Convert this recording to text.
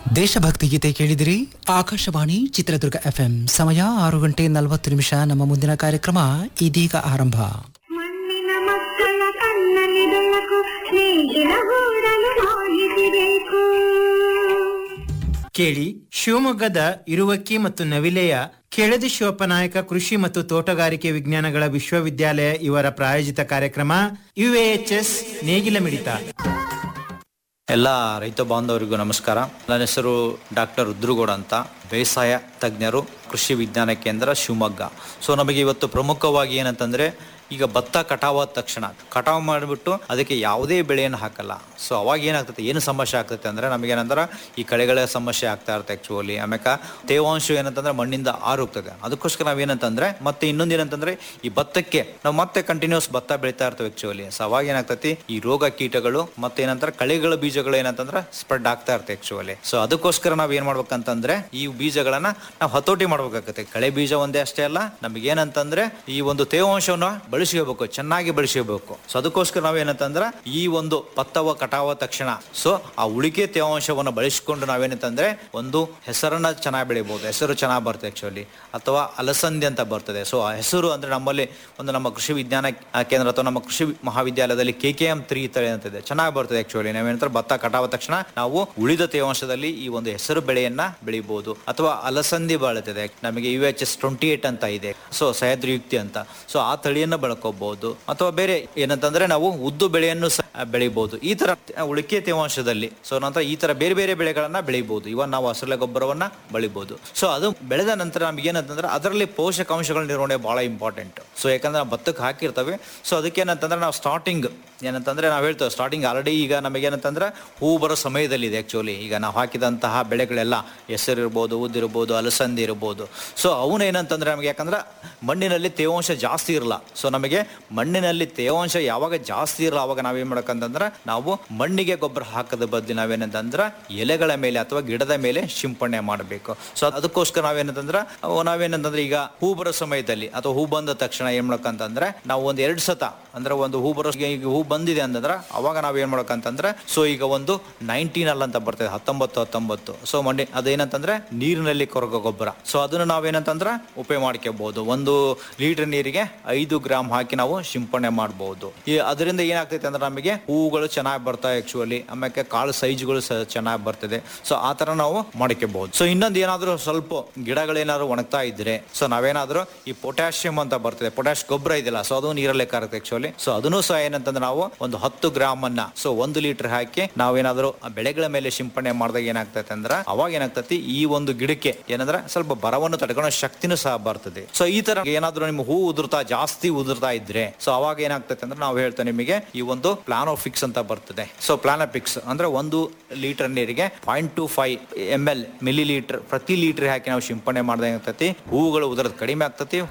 ದೇಶಭಕ್ತಿ ಗೀತೆ ಕೇಳಿದಿರಿ ಆಕಾಶವಾಣಿ ಚಿತ್ರದುರ್ಗ ಎಫ್ಎಂ ಸಮಯ ಆರು ಗಂಟೆ ನಲವತ್ತು ನಿಮಿಷ ನಮ್ಮ ಮುಂದಿನ ಕಾರ್ಯಕ್ರಮ ಇದೀಗ ಆರಂಭ ಮಣ್ಣಿನ ಮಕ್ಕಳ ಕಣ್ಣಲ್ಲಿ ಬೆಳಕು ಸ್ನೇಹಿತರ ಗೂಡಲು ಮಾಹಿತಿಬೇಕು ಕೇಳಿ ಶಿವಮೊಗ್ಗದ ಇರುವಕ್ಕಿ ಮತ್ತು ನವಿಲೆಯ ಕೆಳದಿ ಶಿವಪ್ಪನಾಯಕ ಕೃಷಿ ಮತ್ತು ತೋಟಗಾರಿಕೆ ವಿಜ್ಞಾನಗಳ ವಿಶ್ವವಿದ್ಯಾಲಯ ಇವರ ಪ್ರಾಯೋಜಿತ ಕಾರ್ಯಕ್ರಮ ಯುಎಎಚ್ಎಸ್ ನೇಗಿಲ ಮಿಡಿತ ಎಲ್ಲ ರೈತ ಬಾಂಧವರಿಗೂ ನಮಸ್ಕಾರ ನನ್ನ ಹೆಸರು ಡಾಕ್ಟರ್ ರುದ್ರುಗೌಡ ಅಂತ ಬೇಸಾಯ ತಜ್ಞರು ಕೃಷಿ ವಿಜ್ಞಾನ ಕೇಂದ್ರ ಶಿವಮೊಗ್ಗ ಸೊ ನಮಗೆ ಇವತ್ತು ಪ್ರಮುಖವಾಗಿ ಏನಂತಂದ್ರೆ ಈಗ ಭತ್ತ ಕಟಾವಾದ ತಕ್ಷಣ ಕಟಾವು ಮಾಡಿಬಿಟ್ಟು ಅದಕ್ಕೆ ಯಾವುದೇ ಬೆಳೆಯನ್ನು ಹಾಕಲ್ಲ ಸೊ ಅವಾಗ ಏನಾಗ್ತದೆ ಏನು ಸಮಸ್ಯೆ ಆಗ್ತೈತೆ ಅಂದ್ರೆ ನಮಗೇನಂದ್ರೆ ಈ ಕಳೆಗಳ ಸಮಸ್ಯೆ ಆಗ್ತಾ ಇರುತ್ತೆ ಆಕ್ಚುಲಿ ಆಮ್ಯಾಕ ತೇವಾಂಶ ಏನಂತಂದ್ರೆ ಮಣ್ಣಿಂದ ಆರು ಹೋಗ್ತದೆ ಅದಕ್ಕೋಸ್ಕರ ನಾವೇನಂತಂದ್ರೆ ಮತ್ತೆ ಇನ್ನೊಂದು ಏನಂತಂದ್ರೆ ಈ ಭತ್ತಕ್ಕೆ ನಾವು ಮತ್ತೆ ಕಂಟಿನ್ಯೂಸ್ ಭತ್ತ ಬೆಳಿತಾ ಇರ್ತೀವಿ ಆಕ್ಚುಲಿ ಸೊ ಅವಾಗ ಏನಾಗ್ತೈತಿ ಈ ರೋಗ ಕೀಟಗಳು ಮತ್ತೆ ಏನಂತಾರೆ ಕಳೆಗಳ ಬೀಜಗಳು ಏನಂತಂದ್ರೆ ಸ್ಪ್ರೆಡ್ ಆಗ್ತಾ ಇರುತ್ತೆ ಆಕ್ಚುಲಿ ಸೊ ಅದಕ್ಕೋಸ್ಕರ ನಾವ್ ಏನ್ ಮಾಡ್ಬೇಕಂತಂದ್ರೆ ಈ ಬೀಜಗಳನ್ನ ನಾವು ಹತೋಟಿ ಮಾಡ್ಬೇಕಾಗತ್ತೆ ಕಳೆ ಬೀಜ ಒಂದೇ ಅಷ್ಟೇ ಅಲ್ಲ ನಮ್ಗೆ ಏನಂತಂದ್ರೆ ಈ ಒಂದು ತೇವಾಂಶವನ್ನ ಬಳಸ್ಕೋಬೇಕು ಚೆನ್ನಾಗಿ ಬಳಸ್ಕೋಬೇಕು ಸೊ ಅದಕ್ಕೋಸ್ಕರ ನಾವೇನಂತಂದ್ರೆ ಈ ಒಂದು ಭತ್ತವ ಕಟಾವ ತಕ್ಷಣ ಸೊ ಆ ಉಳಿಕೆ ತೇವಾಂಶವನ್ನ ಬಳಸಿಕೊಂಡು ನಾವೇನಂತಂದ್ರೆ ಒಂದು ಹೆಸರನ್ನ ಚೆನ್ನಾಗಿ ಬೆಳಿಬಹುದು ಹೆಸರು ಚೆನ್ನಾಗಿ ಬರ್ತದೆ ಆಕ್ಚುಲಿ ಅಥವಾ ಅಲಸಂದಿ ಅಂತ ಬರ್ತದೆ ಸೊ ಆ ಹೆಸರು ಅಂದ್ರೆ ನಮ್ಮಲ್ಲಿ ಒಂದು ನಮ್ಮ ಕೃಷಿ ವಿಜ್ಞಾನ ಆ, ಕೇಂದ್ರ ಅಥವಾ ನಮ್ಮ ಕೃಷಿ ಮಹಾವಿದ್ಯಾಲಯದಲ್ಲಿ ಕೆ ಕೆ ಎಂ ತ್ರೀ ತಳಿ ಅಂತಿದೆ ಚೆನ್ನಾಗಿ ಬರ್ತದೆ ಆಕ್ಚುಲಿ ನಾವೇನಂತಾರೆ ಭತ್ತ ಕಟಾವ ತಕ್ಷಣ ನಾವು ಉಳಿದ ತೇವಾಂಶದಲ್ಲಿ ಈ ಒಂದು ಹೆಸರು ಬೆಳೆಯನ್ನ ಬೆಳಿಬಹುದು ಅಥವಾ ಅಲಸಂದಿ ಬೆಳೆದಿದೆ ನಮಗೆ U H S twenty eight ಅಂತ ಇದೆ ಸೊ ಸಹ್ಯಾದ್ರಿಯುಕ್ತಿ ಅಂತ ಸೊ ಆ ತಳಿಯನ್ನ ಬೆಳ್ಕೋಬಹುದು ಅಥವಾ ಬೇರೆ ಏನಂತಂದ್ರೆ ನಾವು ಉದ್ದು ಬೆಳೆಯನ್ನು ಸಹ ಬೆಳಿಬಹುದು ಈ ತರ ಉಳಿಕೆ ತೇವಾಂಶದಲ್ಲಿ ಸೊ ನಂತರ ಈ ತರ ಬೇರೆ ಬೇರೆ ಬೆಳೆಗಳನ್ನ ಬೆಳಿಬಹುದು ಇವನ್ ನಾವು ಹಸಿರಲೆ ಗೊಬ್ಬರವನ್ನ ಬೆಳಿಬಹುದು ಸೊ ಅದು ಬೆಳೆದ ನಂತರ ನಮ್ಗೆ ಏನಂತಂದ್ರೆ ಅದರಲ್ಲಿ ಪೋಷಕಾಂಶಗಳ ನಿರ್ವಹಣೆ ಬಹಳ ಇಂಪಾರ್ಟೆಂಟ್ ಸೊ ಯಾಕಂದ್ರೆ ನಾವು ಭತ್ತಕ್ಕೆ ಹಾಕಿರ್ತವೆ ಸೊ ಅದಕ್ಕೆ ಏನಂತಂದ್ರೆ ನಾವು ಸ್ಟಾರ್ಟಿಂಗ್ ಏನಂತಂದ್ರೆ ನಾವು ಹೇಳ್ತೇವೆ ಸ್ಟಾರ್ಟಿಂಗ್ ಆಲ್ರೆಡಿ ಈಗ ನಮಗೇನಂತಂದ್ರೆ ಹೂ ಬರೋ ಸಮಯದಲ್ಲಿ ಇದೆ ಆಕ್ಚುಲಿ ಈಗ ನಾವು ಹಾಕಿದಂತಹ ಬೆಳೆಗಳೆಲ್ಲ ಹೆಸರು ಇರ್ಬೋದು ಉದ್ದಿರ್ಬೋದು ಅಲಸಂದಿ ಇರ್ಬೋದು ಸೊ ಅವನು ಏನಂತಂದ್ರೆ ನಮಗೆ ಯಾಕಂದ್ರೆ ಮಣ್ಣಿನಲ್ಲಿ ತೇವಾಂಶ ಜಾಸ್ತಿ ಇರಲ್ಲ ಸೊ ನಮಗೆ ಮಣ್ಣಿನಲ್ಲಿ ತೇವಾಂಶ ಯಾವಾಗ ಜಾಸ್ತಿ ಇರಲ್ಲ ಅವಾಗ ನಾವೇನ್ ಮಾಡಬೇಕಂತಂದ್ರೆ ನಾವು ಮಣ್ಣಿಗೆ ಗೊಬ್ಬರ ಹಾಕದ ಬದಲು ನಾವೇನಂತಂದ್ರೆ ಎಲೆಗಳ ಮೇಲೆ ಅಥವಾ ಗಿಡದ ಮೇಲೆ ಸಿಂಪಡಣೆ ಮಾಡಬೇಕು ಸೊ ಅದಕ್ಕೋಸ್ಕರ ನಾವೇನಂತಂದ್ರೆ ಅವು ನಾವೇನಂತಂದ್ರೆ ಈಗ ಹೂ ಬರೋ ಸಮಯದಲ್ಲಿ ಅಥವಾ ಹೂ ಬಂದ ತಕ್ಷಣ ಏನ್ ಮಾಡ್ಬೇಕಂತಂದ್ರೆ ನಾವು ಒಂದ್ ಎರಡ್ ಸತ ಅಂದ್ರೆ ಒಂದು ಹೂ ಬರೋ ಈಗ ಹೂ ಬಂದಿದೆ ಅಂತಂದ್ರೆ ಅವಾಗ ನಾವ್ ಏನ್ ಮಾಡ್ಬೇಕಂತಂದ್ರೆ ಸೊ ಈಗ ಒಂದು ನೈನ್ಟೀನ್ ಅಲ್ಲ ಅಂತ ಬರ್ತದೆ ಹತ್ತೊಂಬತ್ತು ಹತ್ತೊಂಬತ್ತು ಸೊ ಮಂಡಿ ಅದೇನಂತಂದ್ರೆ ನೀರಿನಲ್ಲಿ ಕೊರಗೋ ಗೊಬ್ಬರ ಸೊ ಅದನ್ನ ನಾವೇನಂತಂದ್ರೆ ಉಪಯೋಗ ಮಾಡ್ಕೋಬಹುದು ಒಂದು ಲೀಟರ್ ನೀರಿಗೆ ಐದು ಗ್ರಾಮ್ ಹಾಕಿ ನಾವು ಸಿಂಪಡಣೆ ಮಾಡಬಹುದು ಈ ಅದರಿಂದ ಏನಾಗ್ತೈತೆ ಅಂದ್ರೆ ನಮಗೆ ಹೂಗಳು ಚೆನ್ನಾಗಿ ಬರ್ತಾವೆ ಆಕ್ಚುಲಿ ಆಮೇಲೆ ಕಾಳು ಸೈಜ್ಗಳು ಸಹ ಚೆನ್ನಾಗಿ ಬರ್ತದೆ ಸೊ ಆ ತರ ನಾವು ಮಾಡ್ಕೋಬಹುದು ಸೊ ಇನ್ನೊಂದು ಏನಾದ್ರು ಸ್ವಲ್ಪ ಗಿಡಗಳೇನಾದ್ರು ಒಣಗ್ತಾ ಇದ್ರೆ ಸೊ ನಾವೇನಾದ್ರೂ ಈ ಪೊಟ್ಯಾಷಿಯಂ ಅಂತ ಬರ್ತದೆ ಪೊಟ್ಯಾಶ್ ಗೊಬ್ಬರ ಇದೆಯಲ್ಲ ಸೊ ಅದು ನೀರಲ್ಲೇ ಕರುತ್ತೆ ಆಕ್ಚುಲಿ ಸೊ ಅದನ್ನು ಸಹ ಏನಂತಂದ್ರೆ ನಾವು ಒಂದು ಹತ್ತು ಗ್ರಾಮ್ ಅನ್ನ ಸೊ ಒಂದು ಲೀಟರ್ ಹಾಕಿ ನಾವೇನಾದ್ರೂ ಆ ಬೆಳೆಗಳ ಮೇಲೆ ಸಿಂಪಡಣೆ ಮಾಡಿದಾಗ ಏನಾಗ್ತೈತೆ ಅಂದ್ರೆ ಅವಾಗ ಏನಾಗ್ತೈತಿ ಈ ಒಂದು ಗಿಡಕ್ಕೆ ಏನಂದ್ರೆ ಸ್ವಲ್ಪ ಬರವನ್ನು ತಡ್ಕೊಳ್ಳೋ ಶಕ್ತಿನೂ ಸಹ ಬರ್ತದೆ ಸೊ ಈ ತರ ಏನಾದ್ರೂ ನಿಮ್ಮ ಹೂ ಉದುರ್ತಾ ಜಾಸ್ತಿ ಉದುರ್ತಾ ಇದ್ರೆ ಸೊ ಅವಾಗ ಏನಾಗ್ತೈತೆ ಅಂದ್ರೆ ನಾವು ಹೇಳ್ತೇವೆ ನಿಮಗೆ ಈ ಒಂದು ಪ್ಲಾನೋಫಿಕ್ಸ್ ಅಂತ ಬರ್ತದೆ ಸೊ ಪ್ಲಾನೋಫಿಕ್ಸ್ ಅಂದ್ರೆ ಒಂದು ಲೀಟರ್ ನೀರಿಗೆ point two five M L millilitre ಪ್ರತಿ ಲೀಟರ್ ಹಾಕಿ ನಾವು ಸಿಂಪಡಣೆ ಮಾಡಿದಾಗ ಏನಾಗ್ತೈತಿ ಹೂಗಳು ಉದುರೋದು ಕಡಿಮೆ ಆಗ್ತತಿ